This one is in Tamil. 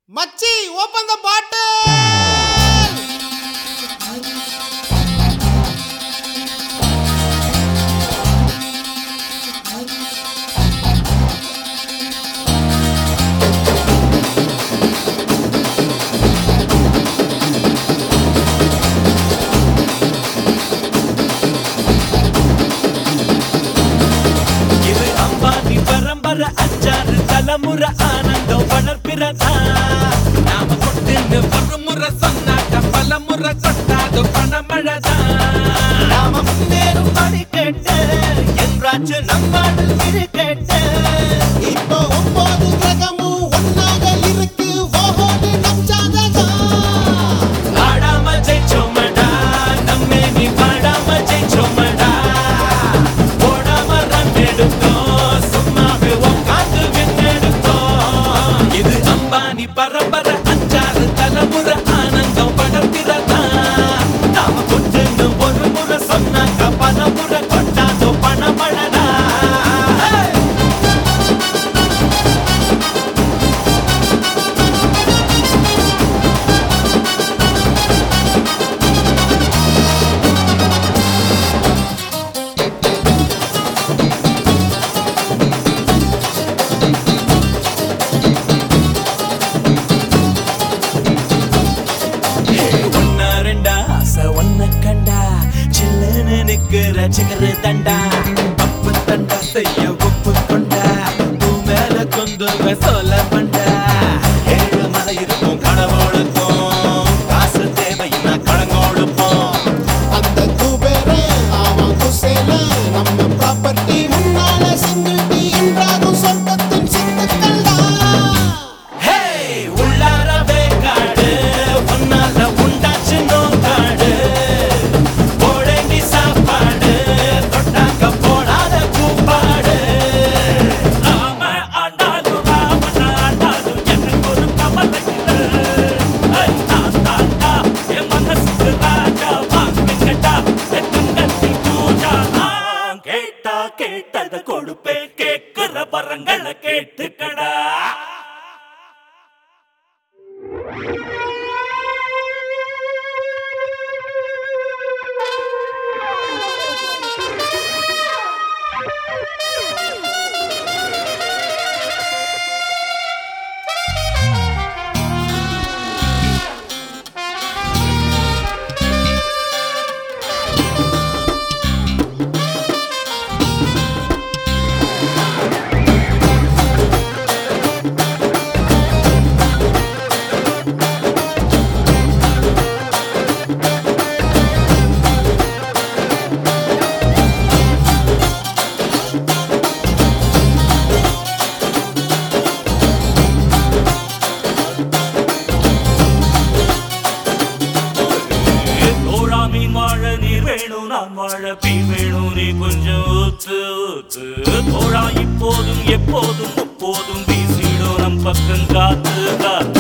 மச்சி ஓபன் த பாட்டில் இது அம்பானி பரம்பரை அஞ்சாறு தலைமுறை ஆனந்தம் வளர்ப்பிறதா நாம கொட்டுன்னு ஒரு முறை சொன்னாக்க பல முறை கொட்டாது பணமழதா நாம முன்னேறும் படி கேட்டு என்றாச்சு நம்மாடு இரு கேட்டு இப்போ ஒன்பது கிரகமும் ஒன்னாக இருக்கு ஓஹோடு நம்சாததா ஆடாம ஜெயிச்சோமடா நம்மே நீ பாடாம ஜெயிச்சோமடா போடாம ரன் எடுத்தோம் சும்மாவே உட்காந்து விண்ணெடுத்தோம் இது அம்பானி பரம்பரை அஞ்சாறு தலைமுறை ஆனந்தம் படர்கிறதா நாம கொட்டுன்னு ஒரு முறை சொன்னாக்க பல முறை கொட்டாதோ பணமழடா Hey! ஒன்னா ரெண்டா ஆசை ஒன்ன கண்டா சில்லுன்னு நிக்கிற சிகரு தண்டா அப்பு தண்டா செய்ய ஒப்பு கொண்டா பூ மேல கொந்து சொல்ல பண்டா ஏழு மலை இருக்கும் கடவுளுக்கும் காசு தேவைன்னா கடங்கோடுப்போம் அந்த குபேரே அவன் குசேல நம்ம ப்ராப்பர்ட்டி முன்னால சிங்கிள் டீ என்றாகும் சொர்க்கத்தின் சித்துக்கள்டா ஹே உள்ளாரவே காடு ஒன்னால உண்டாச்சு நோக்காடு போடேண்டி சாப்பாடு தொட்டாக்க போடாத கூப்பாடு நாம ஆண்டாலும் ராமன் ஆண்டாலும் எனக்கு ஒரு கவலை இல்லை ஐ, நான் தாண்டா என் மனசுக்கு ராஜா வாங்கிக்கட்டா எத்துங்கத்தில் பூஜா நான் கேட்டா கேட்டதை கொடுப்பேன் கேட்கிற வரங்களை கேட்டுக்கடா தோழா மீன் வாழ நீர் வேணும் நான் வாழ பீன் வேணும் நீ கொஞ்சம் ஊத்து ஊத்து தோழா இப்போதும் எப்போதும் முப்போதும் வீசிடும் நம் பக்கம் காத்து காத்து